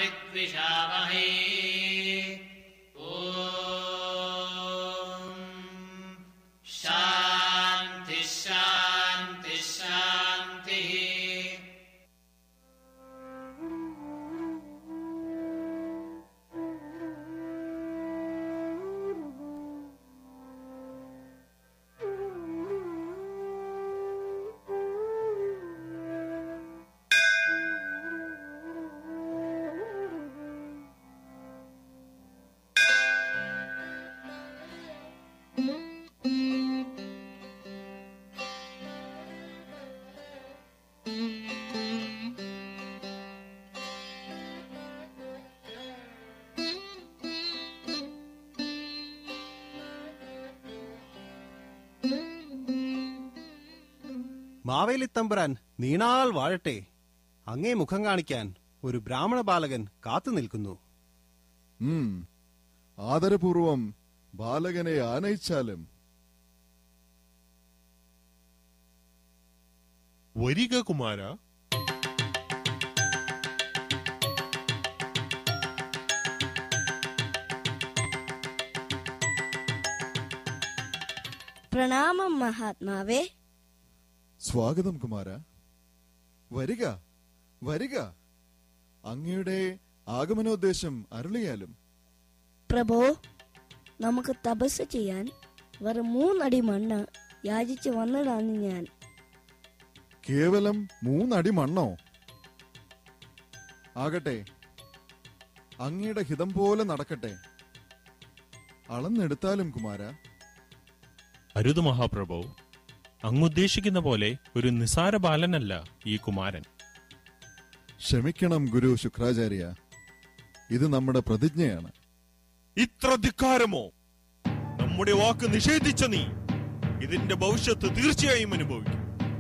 विद्विषावहै ॐ शान्तिः शान्तिः शान्तिः മാവേലിത്തമ്പുരാൻ നീണാൾ വാഴട്ടെ അങ്ങേ മുഖം കാണിക്കാൻ ഒരു ബ്രാഹ്മണ ബാലകൻ കാത്തു നിൽക്കുന്നു ഉം. ആദരപൂർവം ബാലകനെ ആനയിച്ചാലും വരിക കുമാര പ്രണാമം മഹാത്മാവേ സ്വാഗതം കുമാര വരിക വരിക അങ്ങയുടെ ആഗമനോദ്ദേശം അരുളിയാലും പ്രഭോ നമുക്ക് തപസ് ചെയ്യാൻ വെറും മൂന്നടി മണ്ണ് യാചിച്ച് വന്നതാണ് ഞാൻ കേവലം മൂന്നടി മണ്ണോ ആകട്ടെ അങ്ങയുടെ ഹിതം പോലെ നടക്കട്ടെ അളന്നെടുത്താലും കുമാര അരുത് മഹാപ്രഭു അങ്ങുദ്ദേശിക്കുന്ന പോലെ ഒരു നിസാര ബാലനല്ല ഈ കുമാരൻ ക്ഷമിക്കണം ഗുരു ശുക്രാചാര്യ ഇത് നമ്മുടെ പ്രതിജ്ഞയാണ് ഇത്ര ധിക്കാരമോ നമ്മുടെ വാക്ക് നിഷേധിച്ച നീ ഇതിന്റെ ഭവിഷ്യത്ത് തീർച്ചയായും അനുഭവിക്കും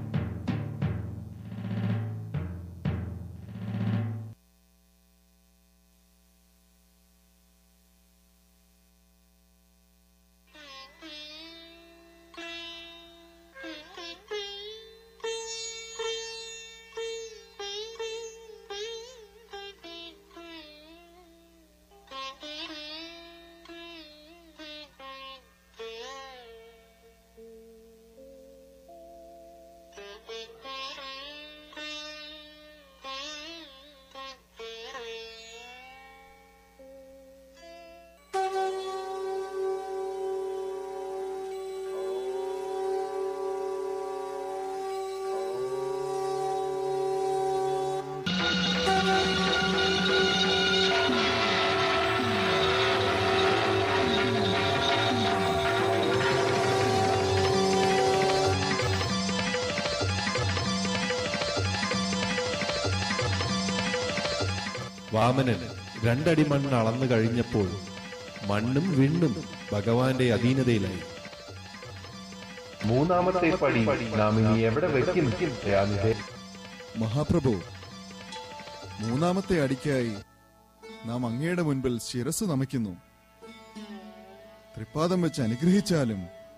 വാമനൻ രണ്ടടി മണ്ണ് അളന്നു കഴിഞ്ഞപ്പോൾ മണ്ണും വിണ്ണും ഭഗവാന്റെ അധീനതയിലായി മൂന്നാമത്തെ പടി നാം ഇനി എവിടെ വെക്കും ദയാനിധേ മഹാപ്രഭു മൂന്നാമത്തെ അടിക്കായി നാം അങ്ങയുടെ മുൻപിൽ ശിരസ് നമിക്കുന്നു തൃപ്പാദം വെച്ച് അനുഗ്രഹിച്ചാലും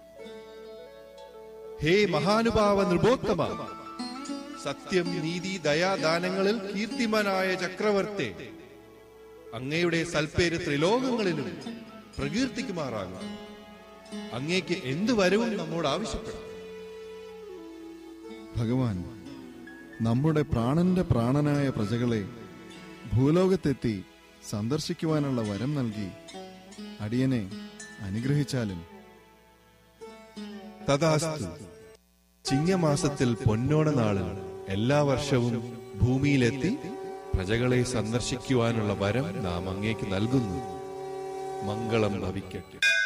ഹേ മഹാനുഭാവ നൃപോത്തമ സത്യം നീതി ദയാദാനങ്ങളിൽ കീർത്തിമാനായ ചക്രവർത്തെ അങ്ങയുടെ സൽപ്പേര് ത്രിലോകങ്ങളിലും പ്രകീർത്തിക്കുമാറാകും അങ്ങേക്ക് എന്ത് വരവും നമ്മോട് ആവശ്യപ്പെടാം ഭഗവാൻ നമ്മുടെ പ്രാണന്റെ പ്രാണനായ പ്രജകളെ ഭൂലോകത്തെത്തി സന്ദർശിക്കുവാനുള്ള വരം നൽകി അടിയനെ അനുഗ്രഹിച്ചാലും തഥാസ്തു ചിങ്ങമാസത്തിൽ പൊന്നോണ നാളിൽ എല്ലാ വർഷവും ഭൂമിയിലെത്തി പ്രജകളെ സന്ദർശിക്കുവാനുള്ള വരം നാം അങ്ങേക്ക് നൽകുന്നു മംഗളം ഭവിക്കട്ടെ